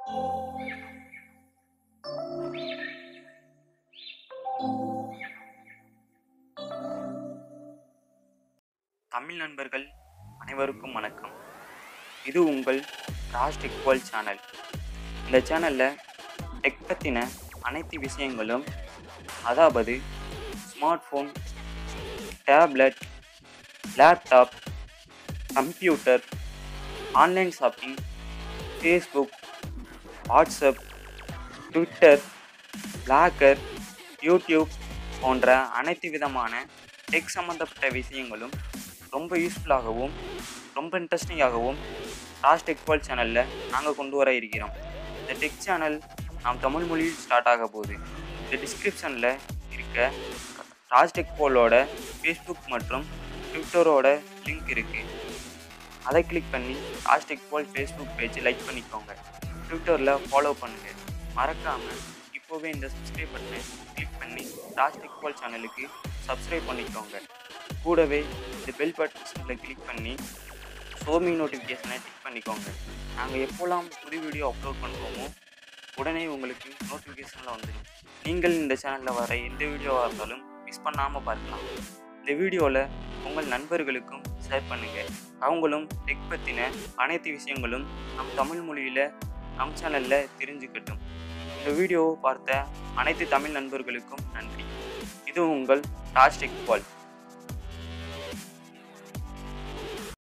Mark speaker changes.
Speaker 1: தமிழ் நண்பர்கள் அனைவருக்கும் வணக்கம் இது உங்கள் ராஜ் டெக்வால் சேனல் இந்த சேனலில் டெக் பற்றின அனைத்து விஷயங்களும் அதாவது smartphone tablet laptop computer online shopping Facebook WhatsApp Twitter Blogger YouTube போன்ற அனைத்து விதமான டெக் சம்மந்தப்பட்ட விஷயங்களும் ரொம்ப யூஸ்ஃபுல்லாகவும் ரொம்ப இன்ட்ரெஸ்டிங்காகவும் ராஜ் டெக்வால் சேனலில் நாங்கள் கொண்டு வர இருக்கிறோம் இந்த டெக் சேனல் நாம் தமிழ் மொழியில் ஸ்டார்ட் ஆக போகுது இந்த டிஸ்கிரிப்ஷனில் இருக்க ராஜ் டெக்வாலோட ஃபேஸ்புக் மற்றும் ட்விட்டரோட லிங்க் இருக்குது அதை கிளிக் பண்ணி Raj Techwall Facebook page like பண்ணிக்கோங்க ட்விட்டரில் ஃபாலோ பண்ணுங்கள் மறக்காமல் இப்போவே இந்த சப்ஸ்கிரைப் பட்டனை கிளிக் பண்ணி ராஜ் டெக்வால் சேனலுக்கு சப்ஸ்கிரைப் பண்ணிக்கோங்க கூடவே இந்த பெல் பட்டனில் கிளிக் பண்ணி சோமி நோட்டிஃபிகேஷனை டிக் பண்ணிக்கோங்க நாங்கள் எப்போல்லாம் புது வீடியோ அப்லோட் பண்ணுறோமோ உடனே உங்களுக்கு நோட்டிஃபிகேஷனில் வந்துடும் நீங்கள் இந்த சேனலில் வர எந்த வீடியோவாக இருந்தாலும் மிஸ் பண்ணாமல் பார்க்கலாம் இந்த வீடியோவில் உங்கள் நண்பர்களுக்கும் ஷேர் பண்ணுங்கள் அவங்களும் டெக் பற்றின அனைத்து விஷயங்களும் நம் தமிழ் மொழியில் நம் சேனலில் தெரிஞ்சுக்கட்டும் இந்த வீடியோவை பார்த்த அனைத்து தமிழ் நண்பர்களுக்கும் நன்றி இது உங்கள் ராஜ் டெக் பால்